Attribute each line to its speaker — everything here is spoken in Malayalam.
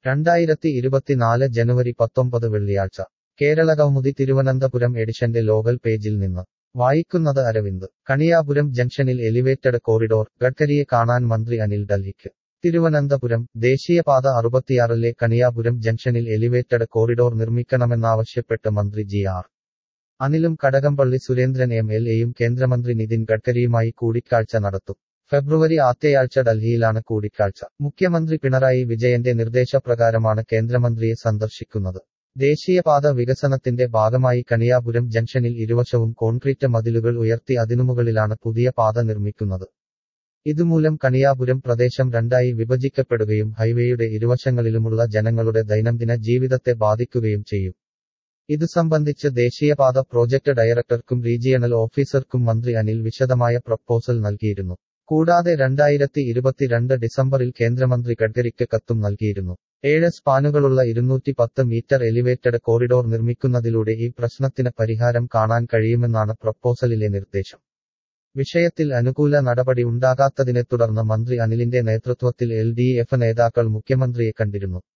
Speaker 1: രണ്ടായിരത്തി ഇരുപത്തിനാല് ജനുവരി പത്തൊമ്പത് വെള്ളിയാഴ്ച കേരള കൗമുദി തിരുവനന്തപുരം എഡിഷന്റെ ലോകൽ പേജിൽ നിന്ന് വായിക്കുന്നത് അരവിന്ദ് കണിയാപുരം ജംഗ്ഷനിൽ എലിവേറ്റഡ് കോറിഡോർ ഗഡ്കരിയെ കാണാൻ മന്ത്രി അനിൽ ഡൽഹിക്ക് തിരുവനന്തപുരം ദേശീയപാത അറുപത്തിയാറിലെ കണിയാപുരം ജംഗ്ഷനിൽ എലിവേറ്റഡ് കോറിഡോർ നിർമ്മിക്കണമെന്നാവശ്യപ്പെട്ട് മന്ത്രി ജി ആർ അനിലും കടകംപള്ളി സുരേന്ദ്രൻ എം എൽ എയും കേന്ദ്രമന്ത്രി നിതിൻ ഗഡ്കരിയുമായി കൂടിക്കാഴ്ച നടത്തും ഫെബ്രുവരി ആദ്യയാഴ്ച ഡൽഹിയിലാണ് കൂടിക്കാഴ്ച മുഖ്യമന്ത്രി പിണറായി വിജയന്റെ നിർദ്ദേശപ്രകാരമാണ് കേന്ദ്രമന്ത്രിയെ സന്ദർശിക്കുന്നത് ദേശീയപാത വികസനത്തിന്റെ ഭാഗമായി കണിയാപുരം ജംഗ്ഷനിൽ ഇരുവശവും കോൺക്രീറ്റ് മതിലുകൾ ഉയർത്തി അതിനുമുകളിലാണ് പുതിയ പാത നിർമ്മിക്കുന്നത് ഇതുമൂലം കണിയാപുരം പ്രദേശം രണ്ടായി വിഭജിക്കപ്പെടുകയും ഹൈവേയുടെ ഇരുവശങ്ങളിലുമുള്ള ജനങ്ങളുടെ ദൈനംദിന ജീവിതത്തെ ബാധിക്കുകയും ചെയ്യും ഇതു സംബന്ധിച്ച് ദേശീയപാത പ്രോജക്ട് ഡയറക്ടർക്കും റീജിയണൽ ഓഫീസർക്കും മന്ത്രി അനിൽ വിശദമായ പ്രപ്പോസൽ നൽകിയിരുന്നു കൂടാതെ രണ്ടായിരത്തി ഇരുപത്തിരണ്ട് ഡിസംബറിൽ കേന്ദ്രമന്ത്രി ഗഡ്കരിക്ക് കത്തും നൽകിയിരുന്നു ഏഴ് സ്പാനുകളുള്ള ഇരുന്നൂറ്റി പത്ത് മീറ്റർ എലിവേറ്റഡ് കോറിഡോർ നിർമ്മിക്കുന്നതിലൂടെ ഈ പ്രശ്നത്തിന് പരിഹാരം കാണാൻ കഴിയുമെന്നാണ് പ്രപ്പോസലിലെ നിർദ്ദേശം വിഷയത്തിൽ അനുകൂല നടപടി ഉണ്ടാകാത്തതിനെ തുടർന്ന് മന്ത്രി അനിലിന്റെ നേതൃത്വത്തിൽ എൽ ഡി എഫ് നേതാക്കൾ മുഖ്യമന്ത്രിയെ കണ്ടിരുന്നു